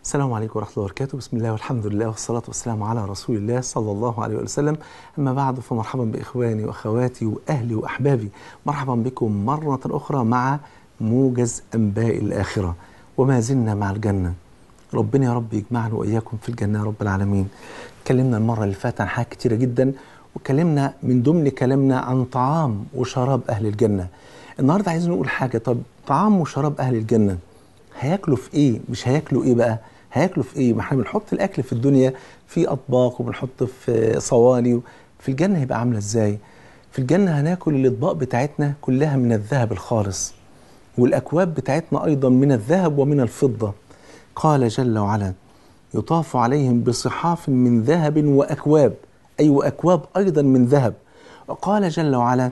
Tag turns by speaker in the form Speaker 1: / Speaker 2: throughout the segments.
Speaker 1: السلام عليكم ورحمة الله وبركاته بسم الله والحمد لله والصلاة والسلام على رسول الله صلى الله عليه وسلم أما بعد فمرحبا بإخواني وأخواتي وأهلي وأحبابي مرحبا بكم مرة أخرى مع موجز أنباء الآخرة وما زلنا مع الجنة ربنا يا رب يجمعنا وإياكم في الجنة يا رب العالمين اتكلمنا المرة اللي فاتت عن حاجات كتيرة جدا واتكلمنا من ضمن كلامنا عن طعام وشراب أهل الجنة النهاردة عايزين نقول حاجة طب طعام وشراب أهل الجنة هياكلوا في ايه مش هياكلوا ايه بقى هياكلوا في ايه ما احنا بنحط الاكل في الدنيا في اطباق وبنحط في صواني في الجنه هيبقى عامله ازاي في الجنه هناكل الاطباق بتاعتنا كلها من الذهب الخالص والاكواب بتاعتنا ايضا من الذهب ومن الفضه قال جل وعلا يطاف عليهم بصحاف من ذهب واكواب اي واكواب ايضا من ذهب وقال جل وعلا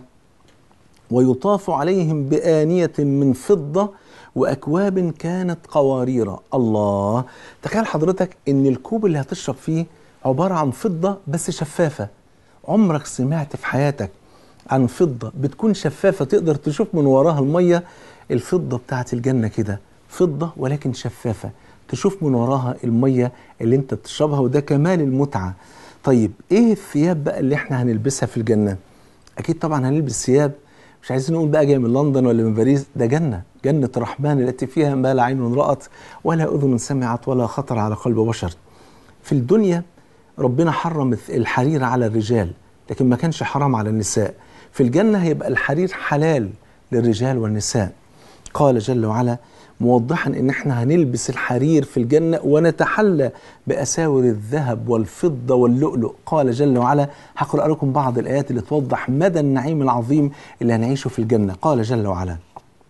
Speaker 1: ويطاف عليهم بآنية من فضة وأكواب كانت قوارير الله تخيل حضرتك إن الكوب اللي هتشرب فيه عبارة عن فضة بس شفافة عمرك سمعت في حياتك عن فضة بتكون شفافة تقدر تشوف من وراها المية الفضة بتاعت الجنة كده فضة ولكن شفافة تشوف من وراها المية اللي انت بتشربها وده كمال المتعة طيب ايه الثياب بقى اللي احنا هنلبسها في الجنة اكيد طبعا هنلبس ثياب مش عايزين نقول بقى جاي من لندن ولا من باريس ده جنة جنة الرحمن التي فيها ما لا عين رأت ولا أذن سمعت ولا خطر على قلب بشر في الدنيا ربنا حرم الحرير على الرجال لكن ما كانش حرام على النساء في الجنة هيبقى الحرير حلال للرجال والنساء قال جل وعلا موضحا ان احنا هنلبس الحرير في الجنة ونتحلى بأساور الذهب والفضة واللؤلؤ قال جل وعلا هقرأ لكم بعض الآيات اللي توضح مدى النعيم العظيم اللي هنعيشه في الجنة قال جل وعلا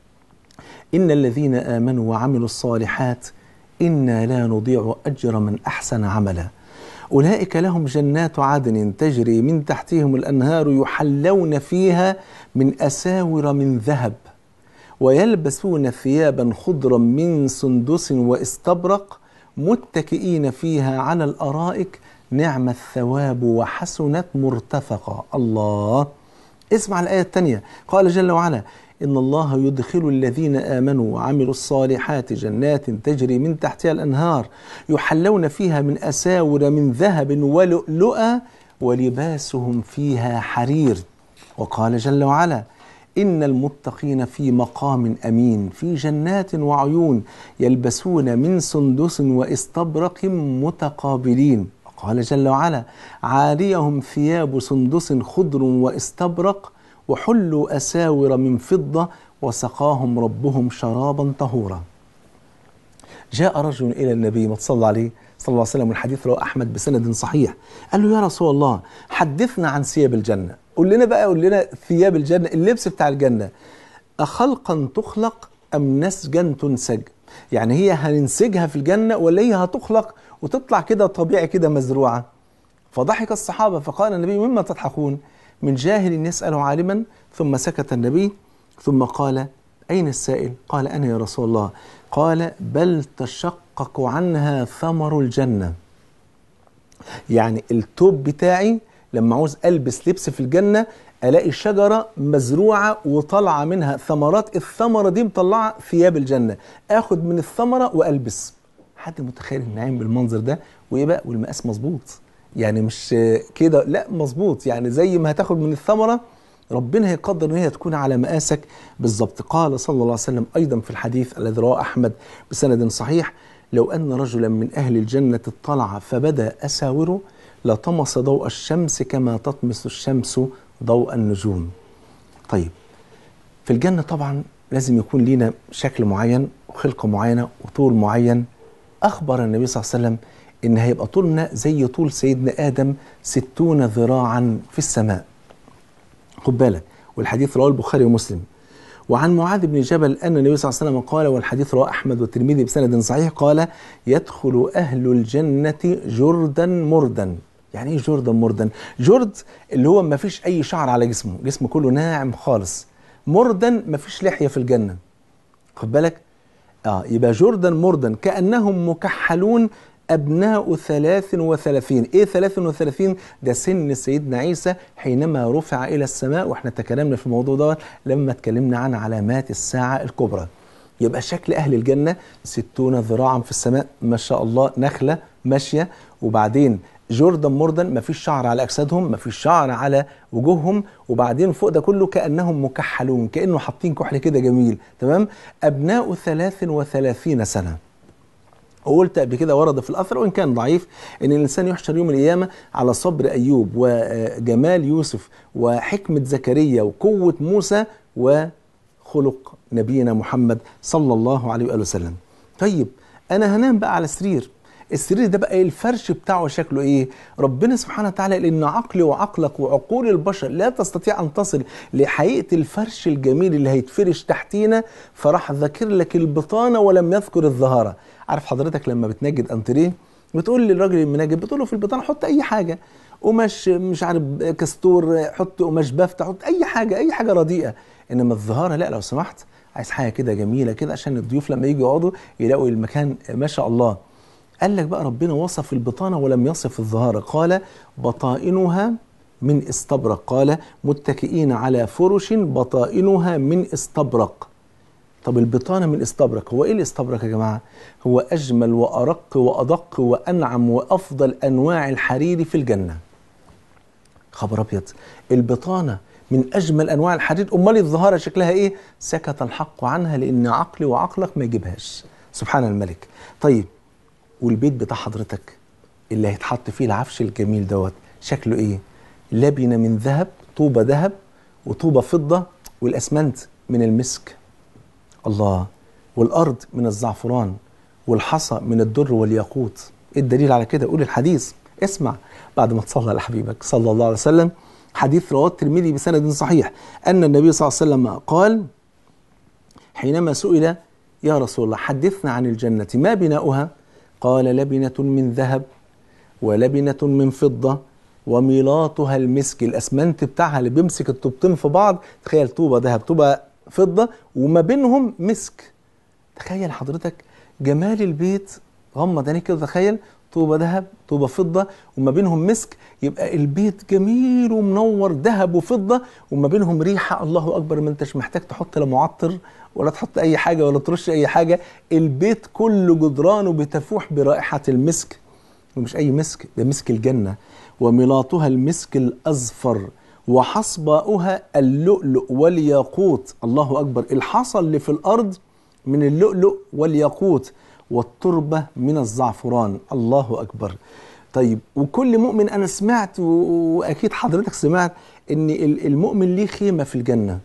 Speaker 1: إن الذين آمنوا وعملوا الصالحات إنا لا نضيع أجر من أحسن عملا أولئك لهم جنات عدن تجري من تحتهم الأنهار يحلون فيها من أساور من ذهب ويلبسون ثيابا خضرا من سندس واستبرق متكئين فيها على الارائك نعم الثواب وحسنت مرتفقا الله اسمع الايه الثانيه قال جل وعلا ان الله يدخل الذين امنوا وعملوا الصالحات جنات تجري من تحتها الانهار يحلون فيها من اساور من ذهب ولؤلؤا ولباسهم فيها حرير وقال جل وعلا إن المتقين في مقام أمين في جنات وعيون يلبسون من سندس واستبرق متقابلين قال جل وعلا عاليهم ثياب سندس خضر واستبرق وحلوا أساور من فضة وسقاهم ربهم شرابا طهورا جاء رجل إلى النبي ما تصلى عليه صلى الله عليه وسلم والحديث رواه أحمد بسند صحيح قال له يا رسول الله حدثنا عن ثياب الجنة قول لنا بقى قول لنا ثياب الجنة اللبس بتاع الجنة أخلقا تخلق أم نسجا تنسج يعني هي هننسجها في الجنة ولا هي هتخلق وتطلع كده طبيعي كده مزروعة فضحك الصحابة فقال النبي مما تضحكون من جاهل يسأل عالما ثم سكت النبي ثم قال أين السائل قال أنا يا رسول الله قال بل تشقق عنها ثمر الجنة يعني التوب بتاعي لما عاوز البس لبس في الجنه الاقي شجره مزروعه وطالعه منها ثمرات الثمره دي مطلعه ثياب الجنه اخد من الثمره والبس حد متخيل النعيم بالمنظر ده وايه بقى والمقاس مظبوط يعني مش كده لا مظبوط يعني زي ما هتاخد من الثمره ربنا هيقدر ان هي تكون على مقاسك بالظبط قال صلى الله عليه وسلم ايضا في الحديث الذي رواه احمد بسند صحيح لو ان رجلا من اهل الجنه اطلع فبدا اساوره لطمس ضوء الشمس كما تطمس الشمس ضوء النجوم طيب في الجنة طبعا لازم يكون لينا شكل معين وخلقة معينة وطول معين أخبر النبي صلى الله عليه وسلم إن هيبقى طولنا زي طول سيدنا آدم ستون ذراعا في السماء خد بالك والحديث رواه البخاري ومسلم وعن معاذ بن جبل أن النبي صلى الله عليه وسلم قال والحديث رواه أحمد والترمذي بسند صحيح قال يدخل أهل الجنة جردا مردا يعني ايه جردا مردا جرد اللي هو ما فيش اي شعر على جسمه جسمه كله ناعم خالص مردا ما فيش لحيه في الجنه خد بالك اه يبقى جردا مردا كانهم مكحلون أبناء ثلاث وثلاثين إيه ثلاث وثلاثين ده سن سيدنا عيسى حينما رفع إلى السماء وإحنا تكلمنا في الموضوع ده لما اتكلمنا عن علامات الساعة الكبرى يبقى شكل أهل الجنة ستون ذراعا في السماء ما شاء الله نخلة ماشية وبعدين جردا مردا ما فيش شعر على أجسادهم ما فيش شعر على وجوههم وبعدين فوق ده كله كأنهم مكحلون كأنه حاطين كحل كده جميل تمام أبناء ثلاث وثلاثين سنة وقلت قبل كده ورد في الاثر وان كان ضعيف ان الانسان يحشر يوم القيامه على صبر ايوب وجمال يوسف وحكمه زكريا وقوه موسى وخلق نبينا محمد صلى الله عليه واله وسلم. طيب انا هنام بقى على سرير السرير ده بقى الفرش بتاعه شكله ايه ربنا سبحانه وتعالى لان عقلي وعقلك وعقول البشر لا تستطيع ان تصل لحقيقه الفرش الجميل اللي هيتفرش تحتينا فراح ذاكر لك البطانه ولم يذكر الظهاره عارف حضرتك لما بتنجد انتريه بتقول للراجل المنجد بتقول له في البطانه حط اي حاجه قماش مش عارف كستور حط قماش بافتة حط اي حاجه اي حاجه رديئه انما الظهاره لا لو سمحت عايز حاجه كده جميله كده عشان الضيوف لما يجوا يقعدوا يلاقوا المكان ما شاء الله قال لك بقى ربنا وصف البطانه ولم يصف الظهاره قال بطائنها من استبرق قال متكئين على فرش بطائنها من استبرق طب البطانة من استبرق هو ايه الاستبرق يا جماعة هو اجمل وارق وادق وانعم وافضل انواع الحرير في الجنة خبر ابيض البطانة من اجمل انواع الحرير امال الظهارة شكلها ايه سكت الحق عنها لان عقلي وعقلك ما يجيبهاش سبحان الملك طيب والبيت بتاع حضرتك اللي هيتحط فيه العفش الجميل دوت شكله ايه لبنة من ذهب طوبة ذهب وطوبة فضة والاسمنت من المسك الله والارض من الزعفران والحصى من الدر والياقوت ايه الدليل على كده قول الحديث اسمع بعد ما تصلى على حبيبك صلى الله عليه وسلم حديث رواه الترمذي بسند صحيح ان النبي صلى الله عليه وسلم قال حينما سئل يا رسول الله حدثنا عن الجنة ما بناؤها قال لبنة من ذهب ولبنة من فضة وميلاطها المسك الاسمنت بتاعها اللي بيمسك الطوبتين في بعض تخيل طوبة ذهب طوبة فضة وما بينهم مسك تخيل حضرتك جمال البيت غمض عينيك كده تخيل طوبة ذهب طوبة فضة وما بينهم مسك يبقى البيت جميل ومنور ذهب وفضة وما بينهم ريحة الله أكبر ما أنتش محتاج تحط لا معطر ولا تحط أي حاجة ولا ترش أي حاجة البيت كله جدرانه بتفوح برائحة المسك ومش أي مسك ده مسك الجنة وملاطها المسك الأزفر وحصباؤها اللؤلؤ والياقوت الله أكبر الحصى اللي في الأرض من اللؤلؤ والياقوت والتربة من الزعفران الله أكبر طيب وكل مؤمن أنا سمعت وأكيد حضرتك سمعت أن المؤمن ليه خيمة في الجنة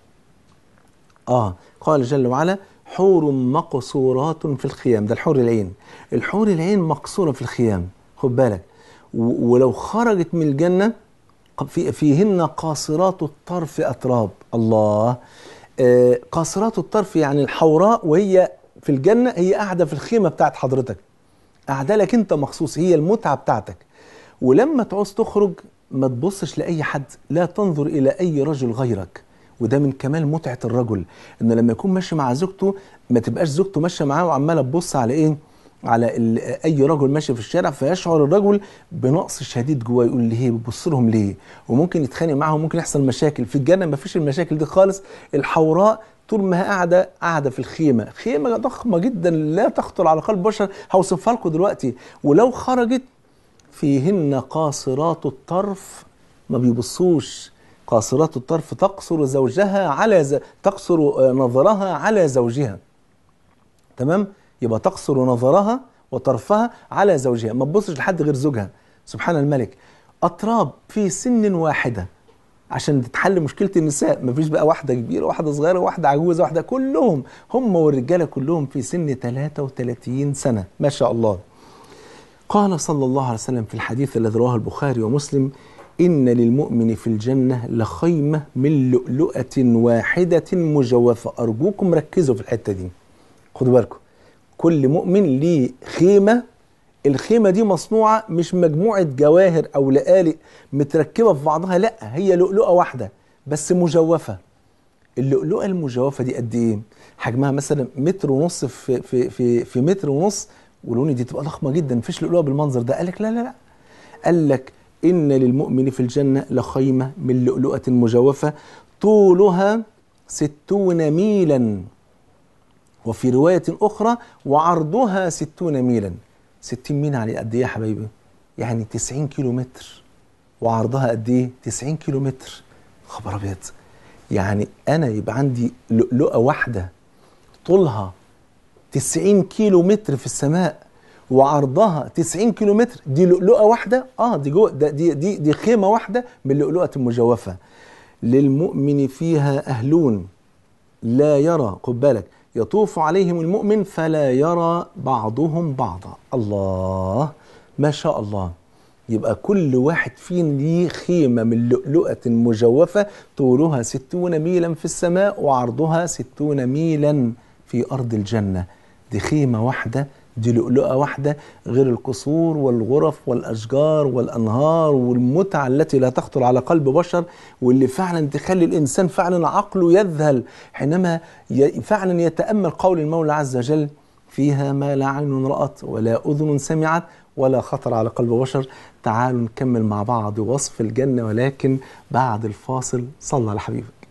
Speaker 1: آه قال جل وعلا حور مقصورات في الخيام ده الحور العين الحور العين مقصورة في الخيام خد بالك ولو خرجت من الجنة في فيهن قاصرات الطرف أتراب الله آه قاصرات الطرف يعني الحوراء وهي في الجنة هي قاعدة في الخيمة بتاعت حضرتك قاعدة لك أنت مخصوص هي المتعة بتاعتك ولما تعوز تخرج ما تبصش لأي حد لا تنظر إلى أي رجل غيرك وده من كمال متعة الرجل إن لما يكون ماشي مع زوجته ما تبقاش زوجته ماشية معاه وعمالة تبص على إيه على اي رجل ماشي في الشارع فيشعر الرجل بنقص شديد جواه يقول ليه بيبص لهم ليه وممكن يتخانق معاهم ممكن يحصل مشاكل في الجنه ما فيش المشاكل دي خالص الحوراء طول ما هي قاعده قاعده في الخيمه خيمه ضخمه جدا لا تخطر على قلب بشر هوصفها لكم دلوقتي ولو خرجت فيهن قاصرات الطرف ما بيبصوش قاصرات الطرف تقصر زوجها على ز... تقصر نظرها على زوجها تمام يبقى تقصر نظرها وطرفها على زوجها ما تبصش لحد غير زوجها سبحان الملك أطراب في سن واحدة عشان تتحل مشكلة النساء مفيش بقى واحدة كبيرة واحدة صغيرة واحدة عجوزة واحدة كلهم هم والرجالة كلهم في سن 33 سنة ما شاء الله قال صلى الله عليه وسلم في الحديث الذي رواه البخاري ومسلم إن للمؤمن في الجنة لخيمة من لؤلؤة واحدة مجوفة أرجوكم ركزوا في الحتة دي خدوا بالكم كل مؤمن ليه خيمة الخيمة دي مصنوعة مش مجموعة جواهر أو لآلئ متركبة في بعضها لا هي لؤلؤة واحدة بس مجوفة اللؤلؤة المجوفة دي قد إيه؟ حجمها مثلا متر ونص في في في, في متر ونص ولون دي تبقى ضخمة جدا مفيش لؤلؤة بالمنظر ده قال لك لا لا لا قال لك إن للمؤمن في الجنة لخيمة من لؤلؤة مجوفة طولها ستون ميلا وفي رواية أخرى وعرضها ستون ميلا ستين ميل يعني قد إيه يا حبايبي يعني تسعين كيلو متر وعرضها قد إيه تسعين كيلو متر خبر أبيض يعني أنا يبقى عندي لؤلؤة واحدة طولها 90 كيلو متر في السماء وعرضها 90 كيلو متر دي لؤلؤه واحده اه دي جوه ده- دي دي دي خيمه واحده من لؤلؤه مجوفه للمؤمن فيها اهلون لا يرى خد بالك يطوف عليهم المؤمن فلا يرى بعضهم بعضا الله ما شاء الله يبقى كل واحد فينا ليه خيمة من لؤلؤة مجوفة طولها ستون ميلا في السماء وعرضها ستون ميلا في أرض الجنة دي خيمة واحدة دي لؤلؤة واحدة غير القصور والغرف والأشجار والأنهار والمتعة التي لا تخطر على قلب بشر واللي فعلا تخلي الإنسان فعلا عقله يذهل حينما ي- فعلا يتأمل قول المولى عز وجل فيها ما لا عين رأت ولا أذن سمعت ولا خطر على قلب بشر تعالوا نكمل مع بعض وصف الجنة ولكن بعد الفاصل صلى على حبيبك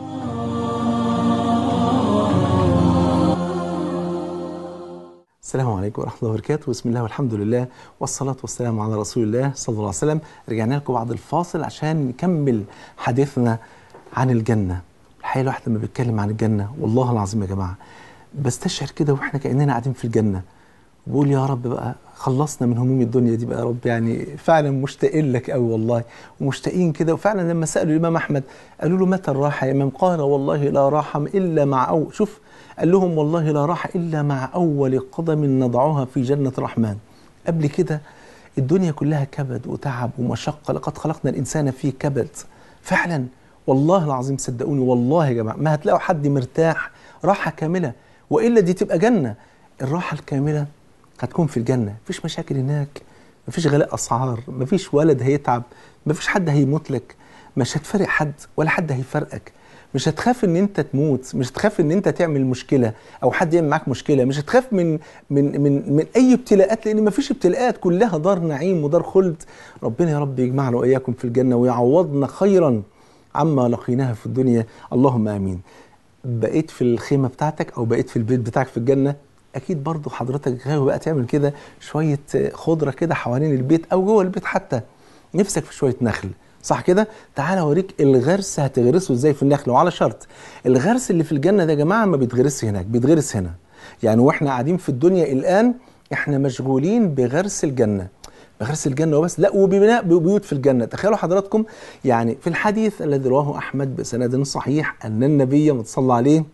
Speaker 1: السلام عليكم ورحمة الله وبركاته بسم الله والحمد لله والصلاة والسلام على رسول الله صلى الله عليه وسلم رجعنا لكم بعد الفاصل عشان نكمل حديثنا عن الجنة الحقيقة الواحد لما بيتكلم عن الجنة والله العظيم يا جماعة بستشعر كده واحنا كأننا قاعدين في الجنة بقول يا رب بقى خلصنا من هموم الدنيا دي بقى يا رب يعني فعلا مشتاقين لك قوي والله ومشتاقين كده وفعلا لما سالوا الامام احمد قالوا له متى الراحه يا امام قال والله لا راحه الا مع أو شوف قال لهم والله لا راحه الا مع اول قدم نضعها في جنه الرحمن قبل كده الدنيا كلها كبد وتعب ومشقه لقد خلقنا الانسان في كبد فعلا والله العظيم صدقوني والله يا جماعه ما هتلاقوا حد مرتاح راحه كامله والا دي تبقى جنه الراحه الكامله هتكون في الجنة مفيش مشاكل هناك مفيش غلاء أسعار مفيش ولد هيتعب مفيش حد هيموت لك مش هتفرق حد ولا حد هيفرقك مش هتخاف ان انت تموت مش هتخاف ان انت تعمل مشكله او حد يعمل معاك مشكله مش هتخاف من من من من اي ابتلاءات لان مفيش ابتلاءات كلها دار نعيم ودار خلد ربنا يا رب يجمعنا واياكم في الجنه ويعوضنا خيرا عما لقيناها في الدنيا اللهم امين بقيت في الخيمه بتاعتك او بقيت في البيت بتاعك في الجنه اكيد برضو حضرتك غاوي بقى تعمل كده شويه خضره كده حوالين البيت او جوه البيت حتى نفسك في شويه نخل صح كده تعال اوريك الغرس هتغرسه ازاي في النخل وعلى شرط الغرس اللي في الجنه ده يا جماعه ما بيتغرسش هناك بيتغرس هنا يعني واحنا قاعدين في الدنيا الان احنا مشغولين بغرس الجنه بغرس الجنه وبس لا وببناء بيوت في الجنه تخيلوا حضراتكم يعني في الحديث الذي رواه احمد بسند صحيح ان النبي متصلى عليه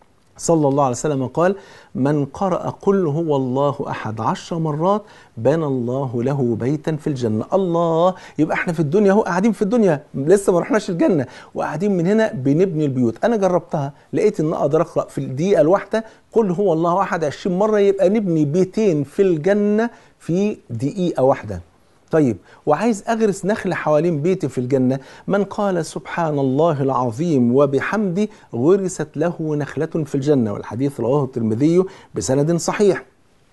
Speaker 1: صلى الله عليه وسلم قال من قرأ قل هو الله أحد عشر مرات بنى الله له بيتا في الجنة الله يبقى احنا في الدنيا اهو قاعدين في الدنيا لسه ما رحناش الجنة وقاعدين من هنا بنبني البيوت أنا جربتها لقيت إن أقدر أقرأ في الدقيقة الواحدة قل هو الله أحد 20 مرة يبقى نبني بيتين في الجنة في دقيقة واحدة طيب وعايز أغرس نخل حوالين بيتي في الجنة من قال سبحان الله العظيم وبحمده غرست له نخلة في الجنة والحديث رواه الترمذي بسند صحيح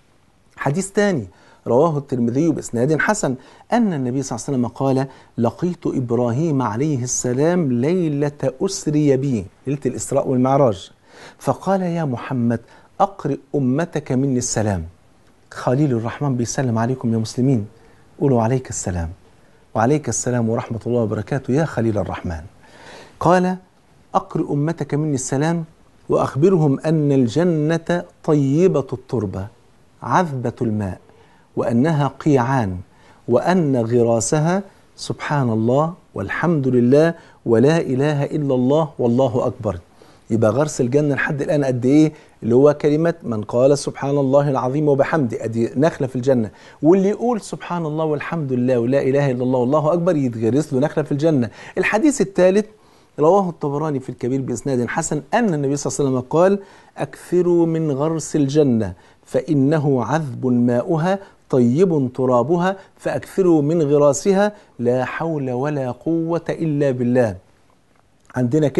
Speaker 1: حديث ثاني رواه الترمذي بإسناد حسن أن النبي صلى الله عليه وسلم قال لقيت إبراهيم عليه السلام ليلة أسري بي ليلة الإسراء والمعراج فقال يا محمد أقرئ أمتك مني السلام خليل الرحمن بيسلم عليكم يا مسلمين قولوا عليك السلام وعليك السلام ورحمة الله وبركاته يا خليل الرحمن قال أقرئ أمتك مني السلام وأخبرهم أن الجنة طيبة التربة عذبة الماء وأنها قيعان وأن غراسها سبحان الله والحمد لله ولا إله إلا الله والله أكبر يبقى غرس الجنة لحد الآن قد إيه اللي هو كلمة من قال سبحان الله العظيم وبحمده أدي نخلة في الجنة واللي يقول سبحان الله والحمد لله ولا إله إلا الله والله أكبر يتغرس له نخلة في الجنة الحديث الثالث رواه الطبراني في الكبير بإسناد حسن أن النبي صلى الله عليه وسلم قال أكثروا من غرس الجنة فإنه عذب ماؤها طيب ترابها فأكثروا من غراسها لا حول ولا قوة إلا بالله عندنا كده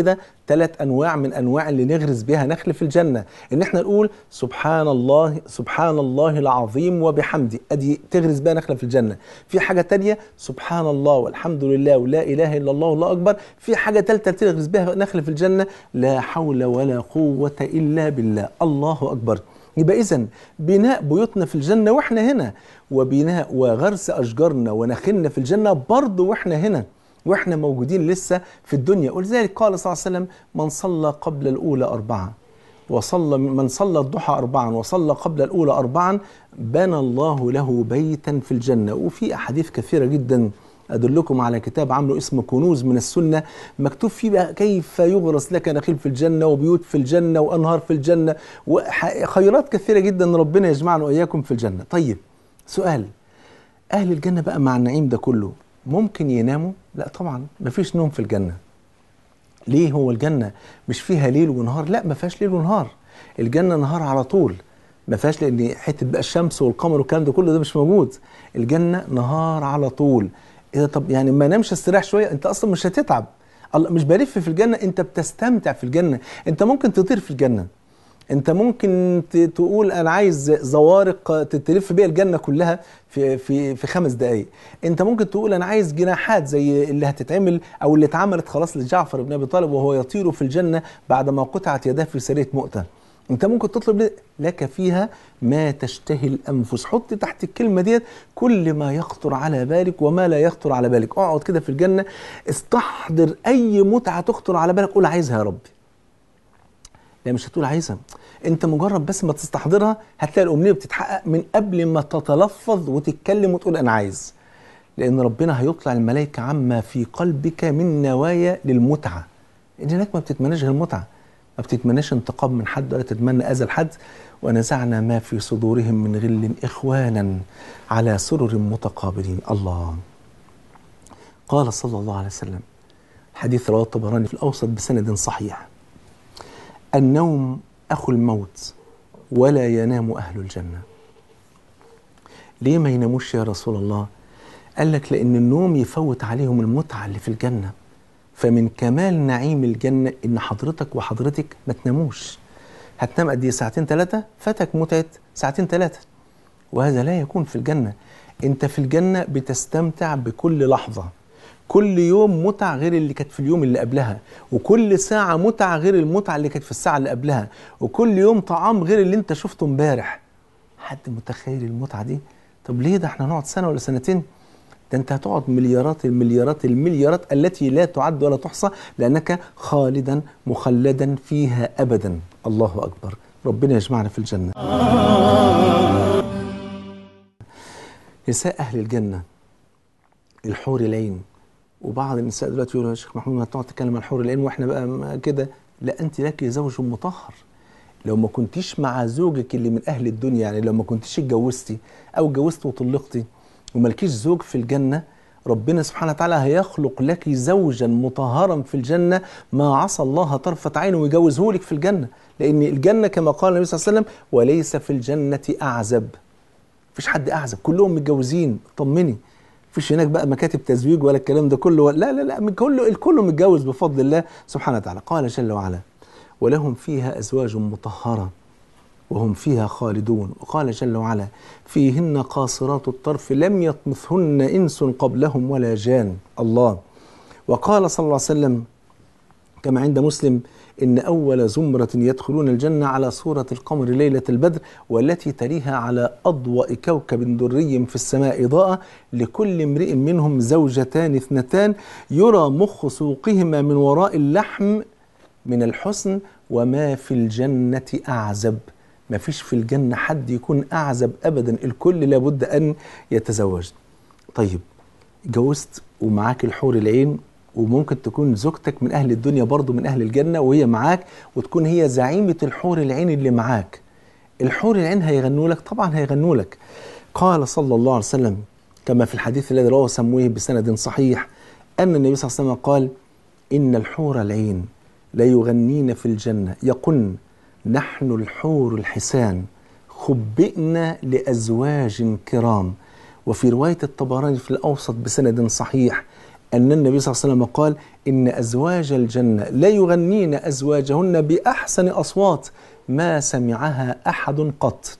Speaker 1: ثلاث انواع من انواع اللي نغرس بها نخل في الجنه ان احنا نقول سبحان الله سبحان الله العظيم وبحمده ادي تغرس بها نخله في الجنه في حاجه تانية سبحان الله والحمد لله ولا اله الا الله والله اكبر في حاجه ثالثه تغرس بها نخله في الجنه لا حول ولا قوه الا بالله الله اكبر يبقى اذا بناء بيوتنا في الجنه واحنا هنا وبناء وغرس اشجارنا ونخلنا في الجنه برضه واحنا هنا واحنا موجودين لسه في الدنيا ولذلك قال صلى الله عليه وسلم من صلى قبل الاولى اربعه وصلى من صلى الضحى أربعا وصلى قبل الأولى أربعا بنى الله له بيتا في الجنة وفي أحاديث كثيرة جدا أدلكم على كتاب عامله اسمه كنوز من السنة مكتوب فيه بقى كيف يغرس لك نخيل في الجنة وبيوت في الجنة وأنهار في الجنة وخيرات كثيرة جدا ربنا يجمعنا وإياكم في الجنة طيب سؤال أهل الجنة بقى مع النعيم ده كله ممكن يناموا؟ لا طبعا مفيش نوم في الجنة ليه هو الجنة مش فيها ليل ونهار لا ما فيهاش ليل ونهار الجنة نهار على طول ما فيهاش لان حته بقى الشمس والقمر والكلام ده كله ده مش موجود الجنة نهار على طول ايه ده طب يعني ما نمشي استريح شويه انت اصلا مش هتتعب الله مش بلف في الجنه انت بتستمتع في الجنه انت ممكن تطير في الجنه انت ممكن ت- تقول انا عايز زوارق تلف بيها الجنه كلها في في في خمس دقائق انت ممكن تقول انا عايز جناحات زي اللي هتتعمل او اللي اتعملت خلاص لجعفر بن ابي طالب وهو يطير في الجنه بعد ما قطعت يداه في سريه مؤته انت ممكن تطلب لك فيها ما تشتهي الانفس حط تحت الكلمه ديت كل ما يخطر على بالك وما لا يخطر على بالك اقعد كده في الجنه استحضر اي متعه تخطر على بالك قول عايزها يا ربي لا مش هتقول عايزها انت مجرد بس ما تستحضرها هتلاقي الامنيه بتتحقق من قبل ما تتلفظ وتتكلم وتقول انا عايز لان ربنا هيطلع الملائكه عما في قلبك من نوايا للمتعه ان هناك ما بتتمناش غير المتعه ما بتتمناش انتقام من حد ولا تتمنى اذى لحد ونزعنا ما في صدورهم من غل اخوانا على سرر متقابلين الله قال صلى الله عليه وسلم حديث رواه الطبراني في الاوسط بسند صحيح النوم اخو الموت ولا ينام اهل الجنه ليه ما يناموش يا رسول الله قال لك لان النوم يفوت عليهم المتعه اللي في الجنه فمن كمال نعيم الجنه ان حضرتك وحضرتك ما تناموش هتنام قد ايه ساعتين ثلاثه فاتك متعه ساعتين ثلاثه وهذا لا يكون في الجنه انت في الجنه بتستمتع بكل لحظه كل يوم متع غير اللي كانت في اليوم اللي قبلها وكل ساعة متع غير المتعة اللي كانت في الساعة اللي قبلها وكل يوم طعام غير اللي انت شفته امبارح حد متخيل المتعة دي طب ليه ده احنا هنقعد سنة ولا سنتين ده انت هتقعد مليارات المليارات المليارات التي لا تعد ولا تحصى لأنك خالدا مخلدا فيها أبدا الله أكبر ربنا يجمعنا في الجنة نساء أهل الجنة الحور العين وبعض النساء دلوقتي يقولوا يا شيخ محمود ما تقعد تتكلم عن الحور العين واحنا بقى ما كده لا انت لك زوج مطهر لو ما كنتيش مع زوجك اللي من اهل الدنيا يعني لو ما كنتيش اتجوزتي او اتجوزت وطلقتي ومالكيش زوج في الجنه ربنا سبحانه وتعالى هيخلق لك زوجا مطهرا في الجنه ما عصى الله طرفه عين ويجوزه لك في الجنه لان الجنه كما قال النبي صلى الله عليه وسلم وليس في الجنه اعزب مفيش حد اعزب كلهم متجوزين طمني مفيش هناك بقى مكاتب تزويج ولا الكلام ده كله لا لا لا من كله الكل متجوز بفضل الله سبحانه وتعالى قال جل وعلا ولهم فيها ازواج مطهره وهم فيها خالدون وقال جل وعلا فيهن قاصرات الطرف لم يطمثهن انس قبلهم ولا جان الله وقال صلى الله عليه وسلم كما عند مسلم إن أول زمرة يدخلون الجنة على صورة القمر ليلة البدر والتي تليها على أضواء كوكب دري في السماء إضاءة لكل امرئ منهم زوجتان اثنتان يرى مخ سوقهما من وراء اللحم من الحسن وما في الجنة أعزب ما فيش في الجنة حد يكون أعزب أبدا الكل لابد أن يتزوج طيب اتجوزت ومعاك الحور العين وممكن تكون زوجتك من اهل الدنيا برضه من اهل الجنه وهي معاك وتكون هي زعيمه الحور العين اللي معاك الحور العين هيغنوا لك طبعا هيغنوا لك قال صلى الله عليه وسلم كما في الحديث الذي رواه سموه بسند صحيح ان النبي صلى الله عليه وسلم قال ان الحور العين لا يغنين في الجنه يقن نحن الحور الحسان خبئنا لازواج كرام وفي روايه الطبراني في الاوسط بسند صحيح أن النبي صلى الله عليه وسلم قال إن أزواج الجنة لا يغنين أزواجهن بأحسن أصوات ما سمعها أحد قط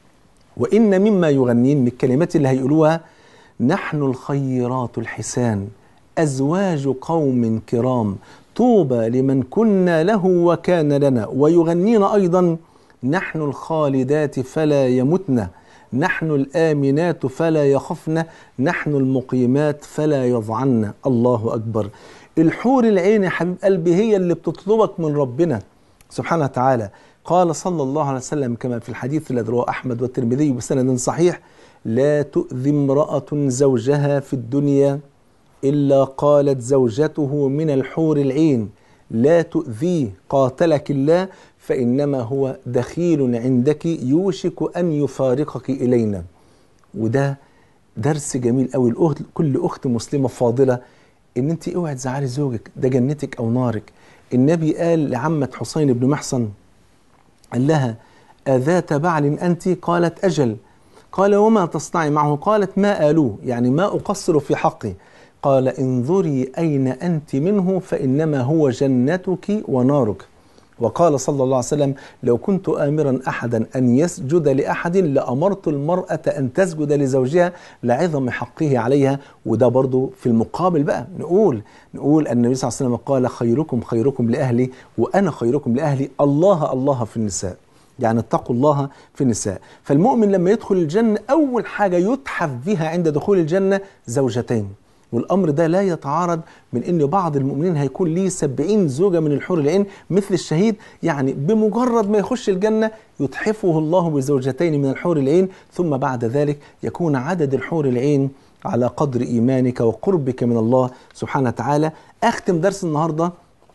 Speaker 1: وإن مما يغنين من الكلمات اللي هيقولوها نحن الخيرات الحسان أزواج قوم كرام طوبى لمن كنا له وكان لنا ويغنين أيضا نحن الخالدات فلا يمتن نحن الآمنات فلا يخفن نحن المقيمات فلا يضعن الله أكبر الحور العين يا حبيب قلبي هي اللي بتطلبك من ربنا سبحانه وتعالى قال صلى الله عليه وسلم كما في الحديث الذي رواه أحمد والترمذي بسند صحيح لا تؤذي امرأة زوجها في الدنيا إلا قالت زوجته من الحور العين لا تؤذيه قاتلك الله فإنما هو دخيل عندك يوشك أن يفارقك إلينا وده درس جميل قوي الأخت كل أخت مسلمة فاضلة إن أنت اوعي تزعلي زوجك ده جنتك أو نارك النبي قال لعمة حسين بن محصن قال لها أذات بعل أنت قالت أجل قال وما تصنعي معه قالت ما آلوه يعني ما أقصر في حقي قال انظري أين أنت منه فإنما هو جنتك ونارك وقال صلى الله عليه وسلم لو كنت آمرا أحدا أن يسجد لأحد لأمرت المرأة أن تسجد لزوجها لعظم حقه عليها وده برضو في المقابل بقى نقول نقول النبي صلى الله عليه وسلم قال خيركم خيركم لأهلي وأنا خيركم لأهلي الله الله في النساء يعني اتقوا الله في النساء فالمؤمن لما يدخل الجنة أول حاجة يتحف بها عند دخول الجنة زوجتين والأمر ده لا يتعارض من أن بعض المؤمنين هيكون ليه سبعين زوجة من الحور العين مثل الشهيد يعني بمجرد ما يخش الجنة يتحفه الله بزوجتين من الحور العين ثم بعد ذلك يكون عدد الحور العين على قدر إيمانك وقربك من الله سبحانه وتعالى أختم درس النهاردة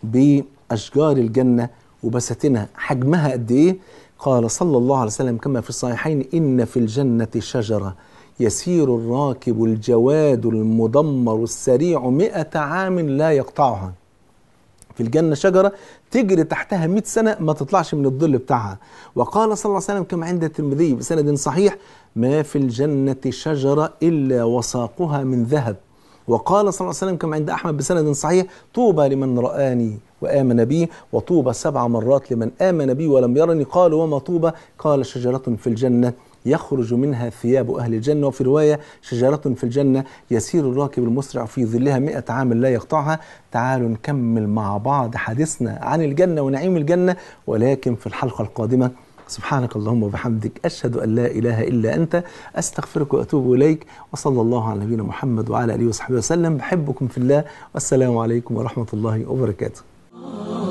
Speaker 1: بأشجار الجنة وبساتينها حجمها قد إيه قال صلى الله عليه وسلم كما في الصحيحين إن في الجنة شجرة يسير الراكب الجواد المدمر السريع مئة عام لا يقطعها في الجنة شجرة تجري تحتها مئة سنة ما تطلعش من الظل بتاعها وقال صلى الله عليه وسلم كما عند الترمذي بسند صحيح ما في الجنة شجرة إلا وساقها من ذهب وقال صلى الله عليه وسلم كما عند أحمد بسند صحيح طوبى لمن رآني وآمن بي وطوبى سبع مرات لمن آمن بي ولم يرني قال وما طوبى قال شجرة في الجنة يخرج منها ثياب أهل الجنة وفي رواية شجرة في الجنة يسير الراكب المسرع في ظلها مئة عام لا يقطعها تعالوا نكمل مع بعض حديثنا عن الجنة ونعيم الجنة ولكن في الحلقة القادمة سبحانك اللهم وبحمدك أشهد أن لا إله إلا أنت أستغفرك وأتوب إليك وصلى الله على نبينا محمد وعلى آله وصحبه وسلم بحبكم في الله والسلام عليكم ورحمة الله وبركاته